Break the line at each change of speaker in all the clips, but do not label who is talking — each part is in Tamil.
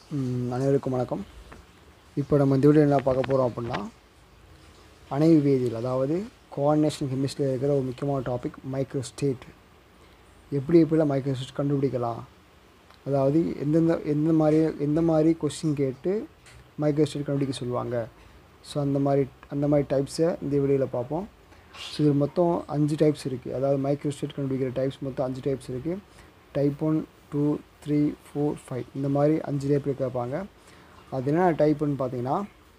ம், அனைவருக்கும் வணக்கம் இப்போ நம்ம இந்த வீடியோ என்ன பார்க்க போகிறோம் அப்படின்னா அணைவு வேதியியல் அதாவது கோஆர்டினேஷன் கெமிஸ்ட்ரியில் இருக்கிற ஒரு முக்கியமான டாபிக் மைக்ரோ ஸ்டேட் எப்படி எப்படிலாம் மைக்ரோ ஸ்டேட் கண்டுபிடிக்கலாம் அதாவது எந்தெந்த எந்த மாதிரி எந்த மாதிரி கொஸ்டின் கேட்டு மைக்ரோ ஸ்டேட் கண்டுபிடிக்க சொல்லுவாங்க ஸோ அந்த மாதிரி அந்த மாதிரி டைப்ஸை இந்த வீடியோவில் பார்ப்போம் ஸோ இது மொத்தம் அஞ்சு டைப்ஸ் இருக்குது அதாவது மைக்ரோ ஸ்டேட் கண்டுபிடிக்கிற டைப்ஸ் மொத்தம் அஞ்சு டைப்ஸ் இருக்குது type one two three four five இந்த மாதிரி அஞ்சு டைப் கேட்பாங்க அது என்ன டைப்புன்னு பார்த்தீங்கன்னா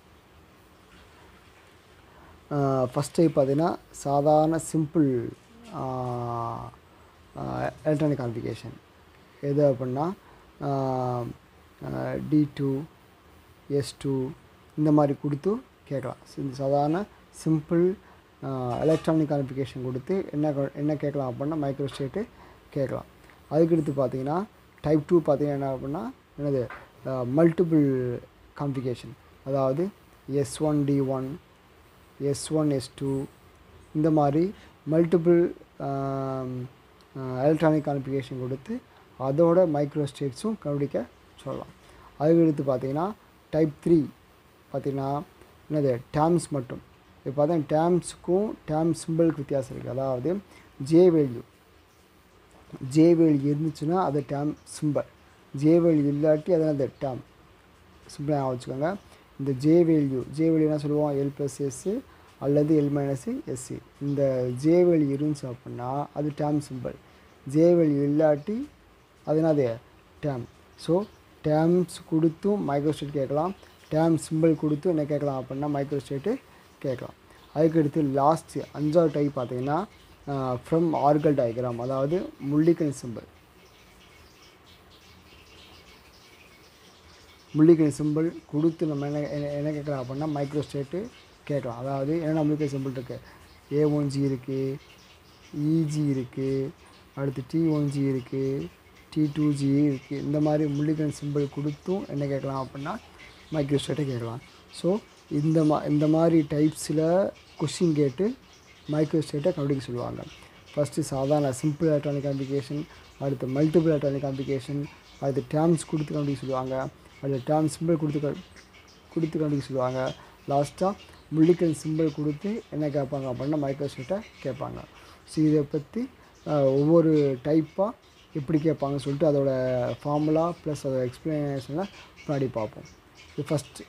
ஃபஸ்ட் டைப் பார்த்தீங்கன்னா சாதாரண சிம்பிள் எலக்ட்ரானிக் கான்ஃபிகேஷன் எது அப்படின்னா டி டூ எஸ் டூ இந்த மாதிரி கொடுத்து கேட்கலாம் So, இந்த சாதாரண சிம்பிள் எலக்ட்ரானிக் கான்ஃபிகேஷன் கொடுத்து என்ன கொ- என்ன கேட்கலாம் அப்படின்னா மைக்ரோ ஸ்டேட்டு கேட்கலாம் அதுக்கடுத்து பார்த்தீங்கன்னா டைப் டூ பார்த்தீங்கன்னா என்ன அப்படின்னா என்னது மல்டிபிள் கான்ஃபிகேஷன் அதாவது S one T one S one S two இந்த மாதிரி மல்டிபிள் எலக்ட்ரானிக் கான்ஃபிகேஷன் கொடுத்து அதோட மைக்ரோ ஸ்டேட்ஸும் கண்டுபிடிக்க சொல்லலாம் அதுக்கடுத்து பார்த்தீங்கன்னா டைப் த்ரீ பார்த்தீங்கன்னா என்னது டேர்ம்ஸ் மட்டும் இப்போ பார்த்தீங்கன்னா டேர்ம்ஸுக்கும் டேர்ம் சிம்பிளுக்கு வித்தியாசம் இருக்குது அதாவது ஜே வேல்யூ ஜே வேல்யூ இருந்துச்சுன்னா அது டேர்ம் சிம்பிள் ஜே வேல்யூ இல்லாட்டி அது அந்த டேர்ம் சிம்பிளாக வச்சுக்கோங்க இந்த ஜே வேல்யூ ஜே வேல்யூ என்ன சொல்லுவோம் எல் ப்ளஸ் எஸ்ஸு அல்லது எல் மைனஸ் எஸ்சி இந்த ஜே வேல்யூ இருந்துச்சு அப்படின்னா அது டேர்ம் சிம்பிள் ஜே வேல்யூ இல்லாட்டி அது என்னது டேர்ம் ஸோ டேர்ம்ஸ் கொடுத்தும் மைக்ரோஸ்டேட் கேட்கலாம் டேர்ம் சிம்பிள் கொடுத்தும் என்ன கேட்கலாம் அப்படின்னா மைக்ரோஸ்டேட்டு கேட்கலாம் அதுக்கடுத்து லாஸ்ட் அஞ்சாவது டைப் பார்த்தீங்கன்னா ஃப்ரம் ஆர்கல் டயக்ராம் அதாவது முள்ளிக்கணி சிம்பிள் முள்ளிக்கணி சிம்பிள் கொடுத்து நம்ம என்ன என்ன- என்ன கேட்கலாம் அப்படின்னா மைக்ரோ ஸ்டேட்டு கேட்கலாம் அதாவது என்னென்ன முள்ளிக்கணி சிம்பிள் இருக்குது ஏ ஒன் ஜி இருக்குது இஜி இருக்குது அடுத்து டி ஒன் ஜி இருக்குது டி டூ ஜி இருக்குது இந்த மாதிரி முள்ளிக்கணி சிம்பிள் கொடுத்தும் என்ன கேட்கலாம் அப்படின்னா மைக்ரோ ஸ்டேட்டை கேட்கலாம் ஸோ இந்த மா இந்த மாதிரி டைப்ஸில் கொஷின் கேட்டு மைக்ரோ ஸ்டேட்டை கண்டுபிடிக்க சொல்லுவாங்க ஃபஸ்ட்டு சாதாரண சிம்பிள் எலக்ட்ரானிக் காம்ப்ளிகேஷன் அடுத்து மல்டிபிள் எலக்ட்ரானிக் காம்ப்ளிகேஷன் அடுத்து டேர்ம்ஸ் கொடுத்து கண்டுபிடிக்க சொல்லுவாங்க அடுத்து டேர்ம் சிம்பிள் கொடுத்து க- கொடுத்து கண்டுபிடிக்க சொல்லுவாங்க லாஸ்ட்டாக முள்ளிக்கல் சிம்பிள் கொடுத்து என்ன கேட்பாங்க அப்படின்னா மைக்ரோஸ்டேட்டை கேட்பாங்க ஸோ இதை பற்றி ஒவ்வொரு டைப்பாக எப்படி கேட்பாங்கன்னு சொல்லிட்டு அதோட ஃபார்முலா ப்ளஸ் அதோட எக்ஸ்ப்ளனேஷனில் முன்னாடி பார்ப்போம் இது ஃபஸ்ட்டு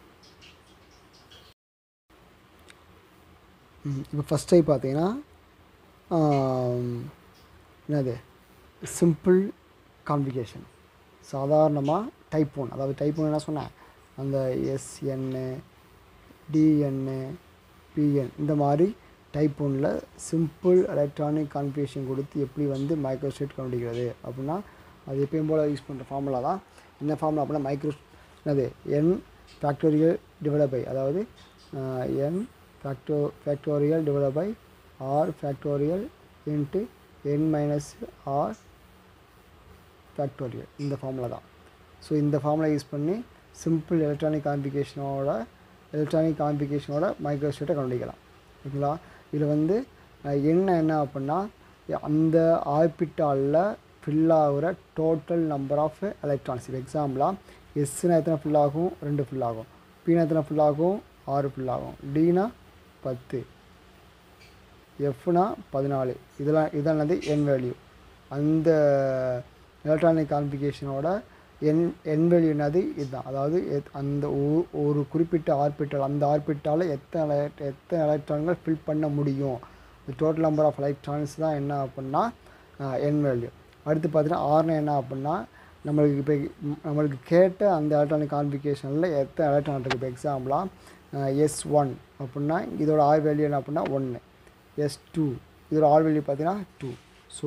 இப்போ ஃபஸ்ட் டைப் பார்த்தீங்கன்னா ஆம், என்னது சிம்பிள் காம்ப்ளிகேஷன் சாதாரணமாக டைப் ஒன் அதாவது டைப் ஒன் என்ன சொன்னேன் அந்த எஸ்என்னு டிஎன்னு பிஎன் இந்த மாதிரி டைப் ஒன்னில் சிம்பிள் எலக்ட்ரானிக் கான்ஃபிகேஷன் கொடுத்து எப்படி வந்து மைக்ரோஸ்டேட் கண்டுபிடிக்கிறது அப்படின்னா அது எப்பயும் போல் யூஸ் பண்ணுற ஃபார்முலா தான் என்ன ஃபார்முலா அப்படின்னா மைக்ரோ என்னது என் ஃபேக்டோரியல் டிவைட் பை அதாவது என் ஃபேக்டோ factorial divide by R factorial into N minus R factorial இந்த ஃபார்முலா தான் ஸோ இந்த ஃபார்முலா யூஸ் பண்ணி சிம்பிள் எலக்ட்ரானிக் கான்ஃபிகேஷனோட எலக்ட்ரானிக் கான்ஃபிகேஷனோட மைக்ரோஸ்டேட்டை கண்டுபிடிக்கலாம் ஓகேங்களா இதில் வந்து அஹ், என்ன என்ன அப்படின்னா அந்த ஆர்பிட்டாலில் ஃபில் ஆகுற டோட்டல் நம்பர் ஆஃப் எலக்ட்ரான்ஸ் இப்போ எக்ஸாம்பிளாக எஸ்னா எத்தனை ஃபில் ஆகும் ரெண்டு ஃபில் ஆகும் பினா எத்தனை ஃபில் ஆகும் ஆறு ஃபில் ஆகும் டினா பத்து எஃப்னா பதினாலு இதெல்லாம் இதானது என் வேல்யூ அந்த எலக்ட்ரானிக் கான்ஃபிகேஷனோட என் என் வேல்யூ என்னது இதுதான் அதாவது எத்- அந்த ஒ- ஒரு குறிப்பிட்ட ஆர்பிட்டல் அந்த ஆர்பிட்டால் எத்தனை elect- எத்தனை எலக்ட்ரான்கள் ஃபில் பண்ண முடியும் டோட்டல் நம்பர் ஆஃப் எலக்ட்ரான்ஸ் தான் என்ன அப்படின்னா என் வேல்யூ அடுத்து பார்த்தீங்கன்னா ஆர்னா என்ன அப்படின்னா நம்மளுக்கு இப்போ நம்மளுக்கு கேட்ட அந்த எலக்ட்ரானிக் கான்ஃபிகேஷனில் எத்தனை எலக்ட்ரான் இருக்குது இப்போ எக்ஸாம்பிளாக எஸ் ஒன் அப்படின்னா இதோட ஆர் வேல்யூ என்ன அப்படின்னா ஒன்று எஸ் டூ இதோட ஆர் வேல்யூ பார்த்தீங்கன்னா டூ ஸோ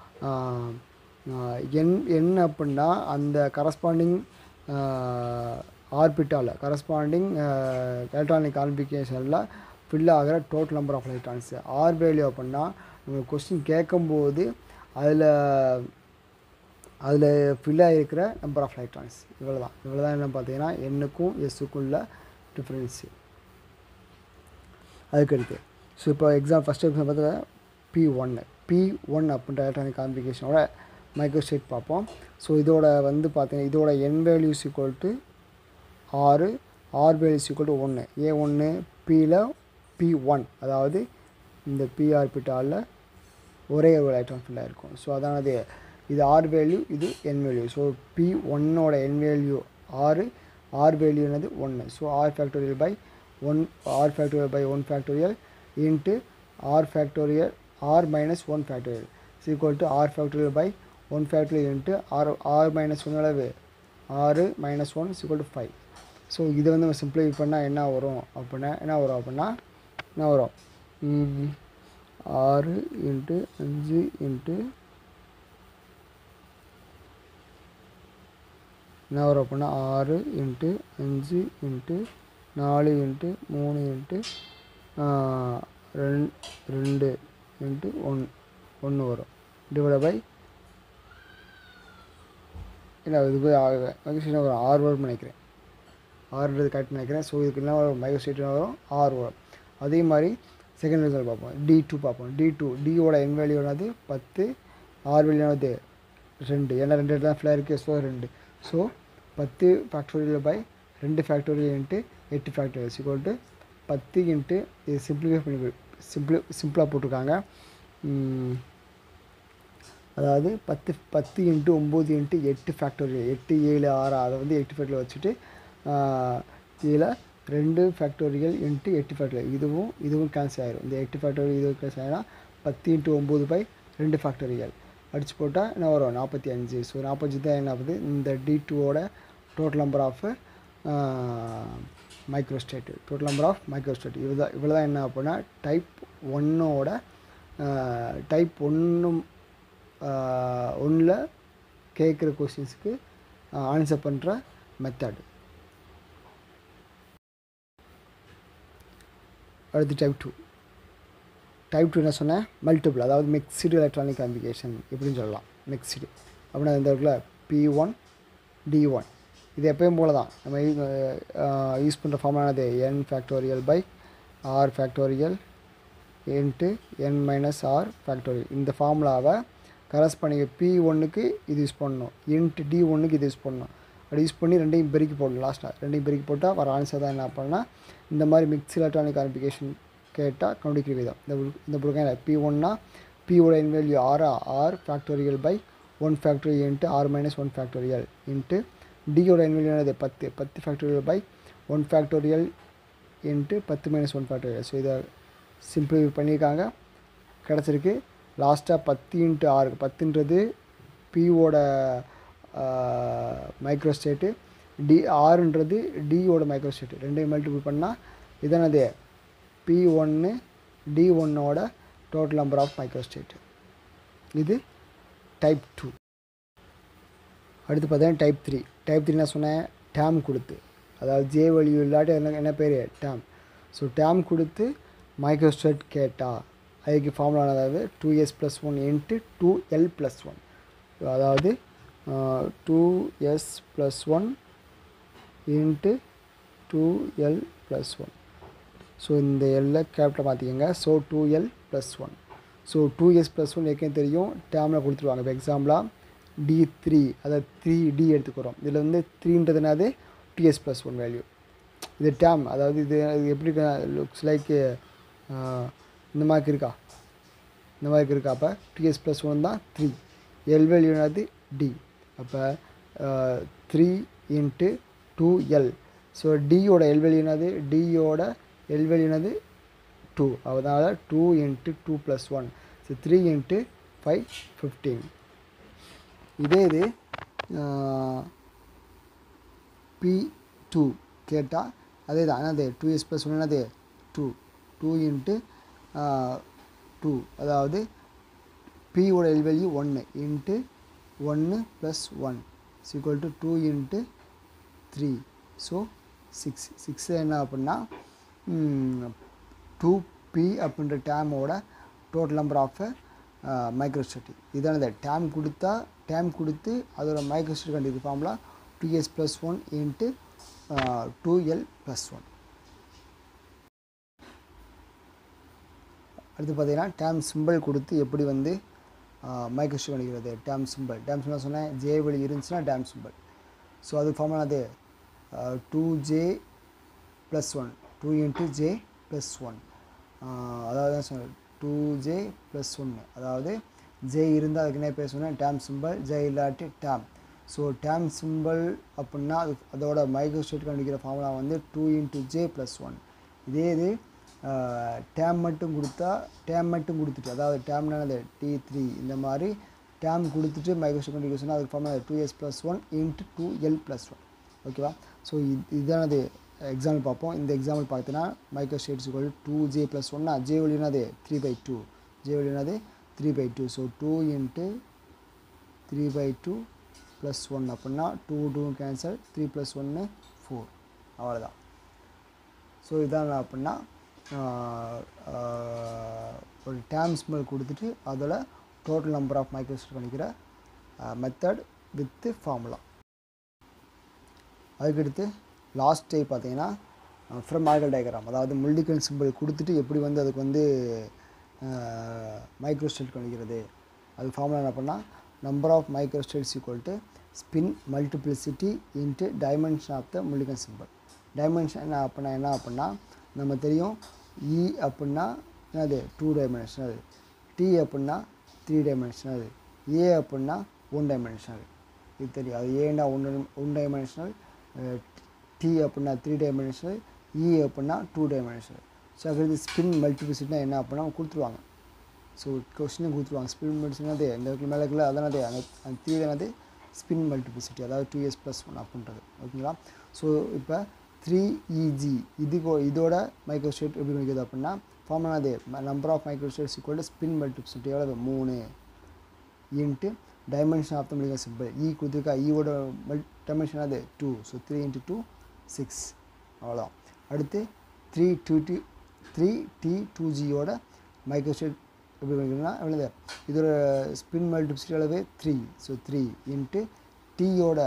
என் என் அப்படின்னா அந்த கரஸ்பாண்டிங் ஆர்பிட்டால் கரஸ்பாண்டிங் எலக்ட்ரானிக் கான்ஃபிகேஷனில் ஃபில் ஆகிற total number of electrons R value அப்படின்னா நம்ம கொஸ்டின் கேட்கும்போது அதில் அதில் ஃபில் ஆகிருக்கிற நம்பர் ஆஃப் எலக்ட்ரான்ஸ் இவ்வளோ தான் இவ்வளோ தான் என்ன பார்த்தீங்கன்னா எண்ணுக்கும் எஸ்ஸுக்கும் உள்ள டிஃப்ரென்ஸு அதுக்கடுத்து ஸோ இப்போ எக்ஸாம் ஃபஸ்ட் எக்ஸாம் பார்த்தா பி ஒன்று பி ஒன் அப்படின்ற எலக்ட்ரானிக் கான்ஃபிகேஷனோட மைக்ரோஸ்டேட் பார்ப்போம் ஸோ இதோட வந்து பார்த்தீங்கன்னா இதோட என் வேல்யூஸ் ஈக்குவல் டு ஆறு ஆர் வேல்யூஸ் ஈக்குவல் டு ஒன்று ஏ ஒன்று பியில் பி ஒன் அதாவது இந்த பிஆர் பிட்டாலில் ஒரே ஒரு எலக்ட்ரான் ஃபில்லாக இருக்கும் ஸோ அதானது இது ஆர் வேல்யூ இது என் வேல்யூ ஸோ பி ஒன்னோட என் வேல்யூ ஆறு ஆர் வேல்யூ என்னது ஒன்று so R factorial by one R factorial by one factorial into R factorial R minus one factorial is equal to R factorial by one factorial into R R minus one அளவு ஆறு minus one is equal to five so இதை வந்து நம்ம சிம்பிளிஃபை பண்ணால் என்ன வரும் அப்படின்னா என்ன வரும் அப்படின்னா என்ன வரும் ம், ஆறு இன்ட்டு அஞ்சு இன்ட்டு என்ன வரும் அப்படின்னா ஆறு இன்ட்டு அஞ்சு இன்ட்டு நாலு இன்ட்டு மூணு இன்ட்டு ரெண் ரெண்டு இன்ட்டு ஒன் ஒன்று வரும் டிவைட் பை இல்லை இது போய் என்ன வரும் ஆறு வரும் நினைக்கிறேன் ஆறுன்றது கரெக்ட் நினைக்கிறேன் ஸோ இதுக்கு என்ன வரும் மைக்ரோஸ்டேட் வரும் ஆறு வரும் அதே மாதிரி செகண்ட் ரிசல்ட் பார்ப்போம் டி டூ பார்ப்போம் டி டூ டியோட என் வேல்யூனாது பத்து ஆர் வேல்யூனாது ரெண்டு ஏன்னா ரெண்டு தான் ஃபிளாக இருக்குது ஸோ ரெண்டு ஸோ பத்து ஃபேக்டோரியல் பை ரெண்டு ஃபேக்டோரியல் இன்ட்டு எட்டு ஃபேக்டோரியல் ஈக்குவல் டு பத்து இன்ட்டு இது சிம்பிளிஃபை பண்ணி சிம்பிளி சிம்பிளாக போட்டிருக்காங்க ம், அதாவது பத்து பத்து இன்ட்டு ஒம்பது இன்ட்டு எட்டு ஃபேக்டோரியல் எட்டு ஏழு ஆறு அதை வந்து எட்டு ஃபேக்டரியில் வச்சுட்டு இதில் ரெண்டு ஃபேக்டோரியல் இன்ட்டு எட்டு ஃபேக்டோரியல் இதுவும் இதுவும் கேன்சல் ஆயிரும் இந்த எட்டு ஃபேக்டோரியல் இதுவும் கேன்சல் ஆகிடும் பத்து இன்ட்டு ஒம்பது பை ரெண்டு ஃபேக்டோரியல் அடிச்சு போட்டால் என்ன வரும் நாற்பத்தி அஞ்சு ஸோ நாற்பத்தஞ்சு தான் என்ன ஆகுது இந்த டி டூவோட total number of microstate total number of microstate இவ்வளோ தான் இவ்வளோ தான் என்ன அப்படின்னா டைப் ஒன்னோட டைப் ஒன்றும் ஒன்றில் கேட்குற கொஸ்டின்ஸுக்கு ஆன்சர் பண்ணுற மெத்தட் அடுத்து டைப் டூ டைப் டூ என்ன சொன்னேன் மல்டிபிள் அதாவது மிக்ஸ்டு எலக்ட்ரானிக் காம்பிகேஷன் இப்படின்னு சொல்லலாம் மிக்ஸ்டு அப்படின்னா இந்த இடத்துல பி ஒன் டி ஒன் இது எப்பயும் போல தான் நம்ம யூஸ் பண்ணுற ஃபார்முலானது N factorial by R factorial into N minus R factorial இந்த ஃபார்முலாவை கரஸ்பாண்டிங் பி ஒன்றுக்கு இது யூஸ் பண்ணணும் இன்ட்டு டி ஒன்றுக்கு இது யூஸ் பண்ணணும் அப்படி யூஸ் பண்ணி ரெண்டையும் பெருக்கி போடணும் லாஸ்ட்டாக ரெண்டையும் பெருக்கி போட்டால் வர ஆன்சர் தான் என்ன பண்ணால் இந்த மாதிரி மிக்ஸ் எலக்ட்ரானிக் காம்பிகேஷன் கேட்டால் கண்டுபிடிக்கிற விதம் இந்த புக் இந்த புக்கம் பி ஒன்னா பியோட N value R R factorial by one factorial into R minus one factorial into டியோட என் வேல்யூ என்னது பத்து பத்து factorial by one factorial into பத்து மைனஸ் ஒன் ஃபேக்டோரியல் ஸோ இதை சிம்பிள் பண்ணியிருக்காங்க கிடச்சிருக்கு லாஸ்ட்டாக பத்து இன்ட்டு ஆறு பத்துன்றது பியோட மைக்ரோஸ்டேட்டு டி ஆறுன்றது டியோட மைக்ரோஸ்டேட்டு ரெண்டையும் மல்டிபிள் பண்ணால் இதனது பி ஒன்று டி ஒன்னோட டோட்டல் நம்பர் ஆஃப் மைக்ரோஸ்டேட் இது டைப் டூ அடுத்து பார்த்தீங்கன்னா டைப் த்ரீ டைப் த்ரீ நான் சொன்னேன் டேம் கொடுத்து அதாவது ஜே வழியூ இல்லாட்டி என்ன என்ன பேர் டேம் ஸோ டேம் கொடுத்து மைக்ரோஸ்டேட் கேட்டா அதுக்கு ஃபார்முலா அதாவது two S plus one into two L plus one அதாவது two S plus one into two L plus one so இந்த எல்லை கேப்டை மாற்றிக்கோங்க so two L plus one so two S plus one ஏற்கனவே தெரியும் டேமில் கொடுத்துருவாங்க இப்போ எக்ஸாம்பிளாக டி த்ரீ அதாவது த்ரீ டி எடுத்துக்கிறோம் இதில் வந்து த்ரீன்றது என்னது two S plus one value இது டேம் அதாவது இது இது எப்படி லுக்ஸ் லைக் இந்த மாதிரி இருக்கா இந்த மாதிரி இருக்கா அப்போ டூ எஸ் ப்ளஸ் ஒன் தான் த்ரீ எல் வேல்யூ என்னது டி அப்போ three into two L so டியோட எல் வேல்யூ என்னது டியோட எல் வேல்யூ என்னது டூ அதனால் two into two plus one so three into five fifteen இதே இது பி டூ கேட்டால் அதே தான் என்னது டூ எஸ் ப்ளஸ் ஒன் என்னது டூ டூ இன்ட்டு டூ அதாவது பியோட எல் வேல்யூ ஒன்று இன்ட்டு ஒன்று plus one equal to two into three so six six என்ன அப்படின்னா டூ பி அப்படின்ற டேமோட டோட்டல் நம்பர் ஆஃப் மைக்ரோஸ்டேட் இதானது டேம் கொடுத்தா டேம் கொடுத்து அதோட மைக்ரோஸ்டேட் கண்டிப்பாக formula two S plus one into two L plus one அடுத்து பார்த்தீங்கன்னா டேம் சிம்பிள் கொடுத்து எப்படி வந்து மைக்ரோஸ்ட்ரிப் கணிக்கிறது டேம் சிம்பிள் டேம் சிம்பிள் சொன்னேன் ஜே வழி இருந்துச்சுன்னா டேம் சிம்பிள் ஸோ அது ஃபார்முலா அது two J plus one two into J plus one அதாவது தான் சொன்னேன் டூ ஜே ப்ளஸ் ஒன்று அதாவது ஜே இருந்தால் அதுக்கு என்ன பேர் சொன்னேன் டேம் சிம்பிள் ஜே இல்லாட்டி டேம் ஸோ டேம் சிம்பிள் அப்படின்னா அது அதோட மைக்ரோஸ்டேட் கண்டுபிடிக்கிற ஃபார்முலா வந்து two into J plus one இதே இது டேம் மட்டும் கொடுத்தா டேம் மட்டும் கொடுத்துட்டு அதாவது டேம்னானது டி த்ரீ இந்த மாதிரி டேம் கொடுத்துட்டு மைக்ரோஸ்டேட் கண்டுபிடிக்க சொன்னால் அதுக்கு formula two S plus one into two L plus one ஓகேவா ஸோ இது இதானது எக்ஸாம்பிள் பார்ப்போம் இந்த எக்ஸாம்பிள் பார்த்தீங்கன்னா microstates equal two J plus ஒன்னா ஜே வழினாது த்ரீ பை டூ ஜே வழினாது three by two so two into three by two plus one அப்படின்னா two two cancel three plus ஒன்று ஃபோர் அவ்வளோதான் ஸோ இதான் அப்படின்னா ஆஹ், ஆஹ், ஒரு டேம் ஸ்மெல் கொடுத்துட்டு அதோட டோட்டல் நம்பர் ஆஃப் மைக்ரோஸ்டேட் பண்ணிக்கிற மெத்தட் வித்து ஃபார்முலா அதுக்கடுத்து லாஸ்ட் டே பார்த்தீங்கன்னா ஃப்ரம் மார்க்கல் டயக்ராம் அதாவது முல்டிக்கல் சிம்பிள் கொடுத்துட்டு எப்படி வந்து அதுக்கு வந்து மைக்ரோஸ்டேட் கணிக்கிறது அது ஃபார்முலா என்ன பண்ணால் number of microstates equal to spin multiplicity into dimension of the Mulliken symbol dimension என்ன அப்படின்னா என்ன அப்படின்னா நம்ம தெரியும் இ அப்படின்னா என்னது டூ டைமென்ஷனல் டி அப்படின்னா த்ரீ டைமென்ஷனல் ஏ அப்படின்னா ஒன் டைமென்ஷனல் இது தெரியும் அது ஏன்னா ஒன் ஒன் டைமென்ஷனல் டி அப்படின்னா த்ரீ டைமென்ஷனல் இ அப்படின்னா டூ டைமென்ஷனல் ஸோ அடுத்து ஸ்பின் மல்டிபிசிட்டினா என்ன அப்படின்னா அவங்க கொடுத்துருவாங்க ஸோ கொஸ்டினே கொடுத்துருவாங்க ஸ்பின் மல்டிபிசிட்டி அது இந்த இடத்துல மேலே இருக்குல்ல அதானது அந்த அந்த த்ரீ தானது ஸ்பின் மல்டிபிசிட்டி அதாவது டூ இயர்ஸ் ப்ளஸ் ஒன் அப்படின்றது ஓகேங்களா ஸோ இப்போ த்ரீ இஜி இதுக்கு இதோட மைக்ரோஸ்டேட் எப்படி வைக்கிறது அப்படின்னா ஃபார்முலா அது number of microstates equal to spin multiplicity எவ்வளவு மூணு into dimension of the medical symbol E கொடுத்துருக்கா ஈவோட மல் டைமென்ஷன் அது two so three into two six அவ்வளோதான் அடுத்து three two T three T two ஜியோட மைக்ரோஸ்டேட் எப்படி பண்ணிக்கணும்னா எவ்வளவு இதோட ஸ்பின் மல்டிபிசிட்டி அளவு த்ரீ ஸோ த்ரீ இன்ட்டு டீயோட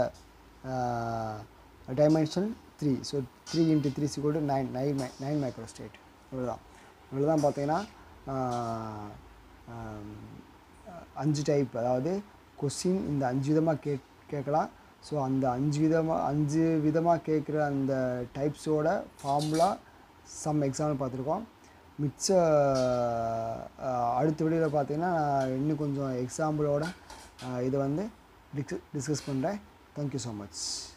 dimension three so three into three சிக்கோடு நைன் நைன் மை நைன் மைக்ரோஸ்டேட் இவ்வளோதான் இவ்வளோதான் பார்த்தீங்கன்னா ஆஹ், ஆம், அஞ்சு டைப் அதாவது கொஸ்டின் இந்த அஞ்சு விதமாக கே கேட்கலாம் ஸோ அந்த அஞ்சு விதமாக அஞ்சு விதமாக கேட்குற அந்த டைப்ஸோட ஃபார்முலா சம் எக்ஸாம்பிள் பார்த்துருக்கோம் மிச்ச அஹ், அடுத்த வீடியோவில் பார்த்தீங்கன்னா நான் இன்னும் கொஞ்சம் எக்ஸாம்பிளோட இதை வந்து டிஸ்கஸ் டிஸ்கஸ் பண்ணுறேன் தேங்க்யூ ஸோ மச்